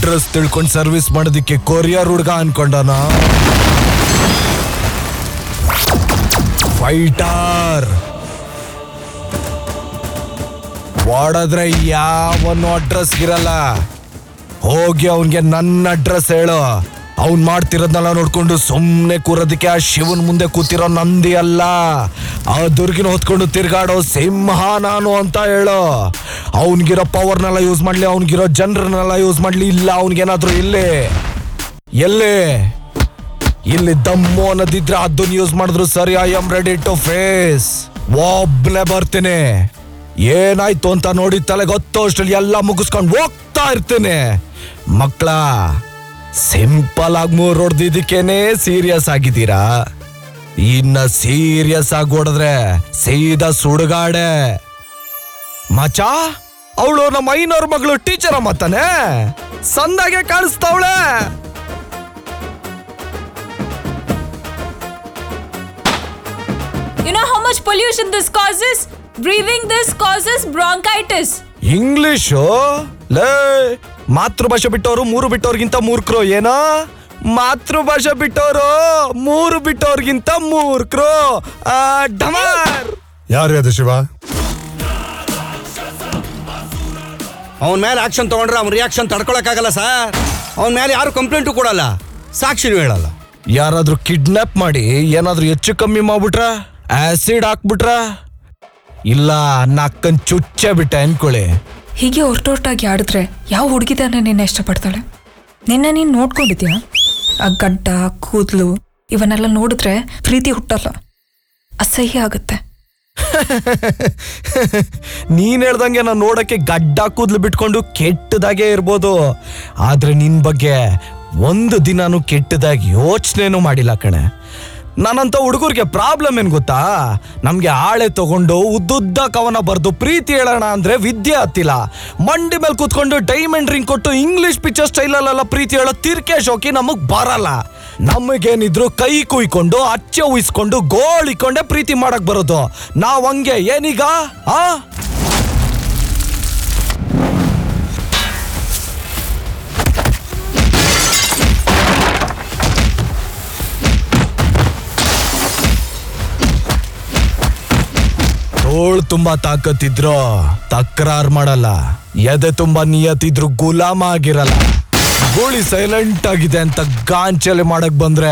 Address ತಿಳ್ಕೊಂಡು service ಮಾಡೋದಕ್ಕೆ courier ಹುಡ್ಗ ಅನ್ಕೊಂಡನ ಫೈಟರ್ ಹೊಡೆದ್ರೆ ಯಾವನು ಅಡ್ರೆಸ್ ಇರಲ್ಲ ಹೋಗಿ ಅವನ್ಗೆ ನನ್ನ ಅಡ್ರೆಸ್ ಹೇಳು ಅವ್ನ್ ಮಾಡ್ತಿರೋದ್ನೆಲ್ಲ ನೋಡ್ಕೊಂಡು ಸುಮ್ಮನೆ ಕೂರೋದಕ್ಕೆ ಆ ಶಿವನ್ ಮುಂದೆ ಕೂತಿರೋ ನಂದಿ ಅಲ್ಲ ಆ ದುರ್ಗಿನ ಹೊತ್ಕೊಂಡು ತಿರ್ಗಾಡೋ ಸಿಂಹ ನಾನು ಅಂತ ಹೇಳು ಅವನ್ಗಿರೋ ಪವರ್ನೆಲ್ಲ ಯೂಸ್ ಮಾಡ್ಲಿ ಅವನ್ಗಿರೋ ಜನರನ್ನೆಲ್ಲ ಯೂಸ್ ಮಾಡ್ಲಿ ಇಲ್ಲ ಅವನ್ಗೇನಾದ್ರೂ ಇಲ್ಲಿ ಎಲ್ಲಿ ಇಲ್ಲಿ ದಮ್ಮು ಅನ್ನೋದಿದ್ರೆ ಅದನ್ನ ಯೂಸ್ ಮಾಡಿದ್ರು ಸರಿ I am ready to face ಒಬ್ನೇ ಬರ್ತೀನಿ ಏನಾಯ್ತು ಅಂತ ನೋಡಿ ತಲೆ ಗೊತ್ತು ಅಷ್ಟ್ರಲ್ಲಿ ಎಲ್ಲ ಮುಗಿಸ್ಕೊಂಡು ಹೋಗ್ತಾ ಇರ್ತೀನಿ ಮಕ್ಕಳ ಸಿಂಪಲ್ ಆಗಿ ಮೂರ್ ಹೊಡ್ದಿದ್ದಕ್ಕೇನೆ ಸೀರಿಯಸ್ ಆಗಿದ್ದೀರಾ ಇನ್ನ ಸೀರಿಯಸ್ ಆಗಿ ಹೊಡೆದ್ರೆ ಸೀದಾ ಸುಡುಗಾಡೆ ಮಚ ಅವಳು ನಮ್ಮ ಐನೋರ್ ಮಗಳು ಟೀಚರ್ ಮತ್ತಾನೆ ಸಂದಾಗೆ ಕಾಣಿಸ್ತಾವಳೆ You know how much pollution this causes? Breathing this causes bronchitis. English ಲೇ ಮಾತೃಭಾಷೆ ಬಿಟ್ಟವರು ಮೂರು ಬಿಟ್ಟವ್ರಿಗಿಂತ ಮೂರ್ಖರು ಏನೋ ಮಾತೃಭಾಷೆ ಬಿಟ್ಟವರು ಮೂರು ಬಿಟ್ಟವ್ರಿಗಿಂತ ಮೂರ್ಖರು ಆ, ಡಮಾರ್ ಯಾರು ಅದು ಶಿವ ಅವನ ಮೇಲೆ ಆಕ್ಷನ್ ತಗೊಂಡ್ರೆ ಅವ್ನ ರಿಯಾಕ್ಷನ್ ತಡ್ಕೊಳಕ್ಕಾಗಲ್ಲ ಸರ್ ಅವನ ಮೇಲೆ ಯಾರು ಕಂಪ್ಲೇಂಟು ಕೊಡಲ್ಲ ಸಾಕ್ಷಿನೂ ಹೇಳಲ್ಲ ಯಾರಾದ್ರೂ ಕಿಡ್ನಾಪ್ ಮಾಡಿ ಏನಾದ್ರೂ ಹೆಚ್ಚು ಕಮ್ಮಿ ಮಾಡ್ಬಿಟ್ರ ಆಸಿಡ್ ಹಾಕ್ಬಿಟ್ರ ಇಲ್ಲ ನಕ್ಕನ್ ಚುಚ್ಚೆ ಬಿಟ್ಟೆ ಅನ್ಕೊಳ್ಳಿ ಹೀಗೆ ಹೊರಟೊರ್ಟಾಗಿ ಆಡಿದ್ರೆ ಯಾವ ಹುಡುಗಿದಾನೆ ನಿನ್ನ ಇಷ್ಟಪಡ್ತಾಳೆ ನಿನ್ನ ನೀನು ನೋಡ್ಕೊಂಡಿದ್ಯಾ ಆ ಗಡ್ಡ ಕೂದಲು ಇವನ್ನೆಲ್ಲ ನೋಡಿದ್ರೆ ಪ್ರೀತಿ ಹುಟ್ಟಲ್ಲ ಅಸಹ್ಯ ಆಗುತ್ತೆ ನೀನ್ ಹೇಳ್ದಂಗೆ ನಾನು ನೋಡಕ್ಕೆ ಗಡ್ಡ ಕೂದ್ಲು ಬಿಟ್ಕೊಂಡು ಕೆಟ್ಟದಾಗೆ ಇರ್ಬೋದು ಆದ್ರೆ ನಿನ್ ಬಗ್ಗೆ ಒಂದು ದಿನಾನು ಕೆಟ್ಟದಾಗಿ ಯೋಚನೆನೂ ಮಾಡಿಲ್ಲ ಕಣೆ ನಾನಂತ ಹುಡುಗರಿಗೆ ಪ್ರಾಬ್ಲಮ್ ಏನ್ ಗೊತ್ತಾ ನಮ್ಗೆ ಆಳೆ ತಗೊಂಡು ಉದ್ದುದ್ದ ಕವನ ಬರ್ದು ಪ್ರೀತಿ ಹೇಳೋಣ ಅಂದ್ರೆ ವಿದ್ಯೆ ಹತ್ತಿಲ್ಲ ಮಂಡಿ ಮೇಲೆ ಕೂತ್ಕೊಂಡು ಡೈಮಂಡ್ ರಿಂಗ್ ಕೊಟ್ಟು ಇಂಗ್ಲಿಷ್ ಪಿಕ್ಚರ್ ಸ್ಟೈಲಲ್ಲೆಲ್ಲ ಪ್ರೀತಿ ಹೇಳೋ ತಿರ್ಕೆ ಶೋಕಿ ನಮಗ್ ಬರಲ್ಲ ನಮಗೇನಿದ್ರು ಕೈ ಕುಯ್ಕೊಂಡು ಅಚ್ಚೆ ಉಯಿಸ್ಕೊಂಡು ಗೋಳಿಕೊಂಡೆ ಪ್ರೀತಿ ಮಾಡಕ್ ಬರೋದು ನಾವ್ ಹಂಗೆ ಏನೀಗ ಆ ತೋಳ್ ತುಂಬಾ ತಾಕತ್ತಿದ್ರು ತಕರಾರ್ ಮಾಡಲ್ಲ ಎದೆ ತುಂಬಾ ನಿಯತ್ತಿದ್ರು ಗುಲಾಮ ಆಗಿರಲ್ಲ ಗೋಳಿ ಸೈಲೆಂಟ್ ಆಗಿದೆ ಅಂತ ಗಾಂಚಲಿ ಮಾಡಕ್ ಬಂದ್ರೆ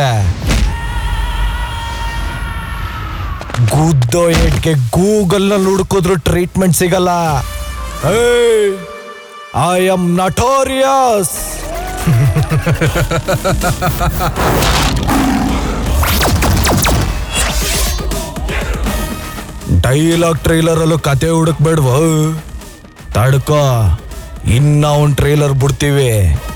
ಗುದ್ದೋ ಏಟ್ಗೆ ಗೂಗಲ್ ನಲ್ಲಿ ಹುಡುಕಿದ್ರು ಟ್ರೀಟ್ಮೆಂಟ್ ಸಿಗಲ್ಲ I am notorious dialogue trailer ಅಲ್ಲೂ ಕತೆ ಹುಡುಕ್ಬೇಡ್ವ ತಡ್ಕೋ ಇನ್ನ ಒಂದ್ ಟ್ರೈಲರ್ ಬಿಡ್ತೀವಿ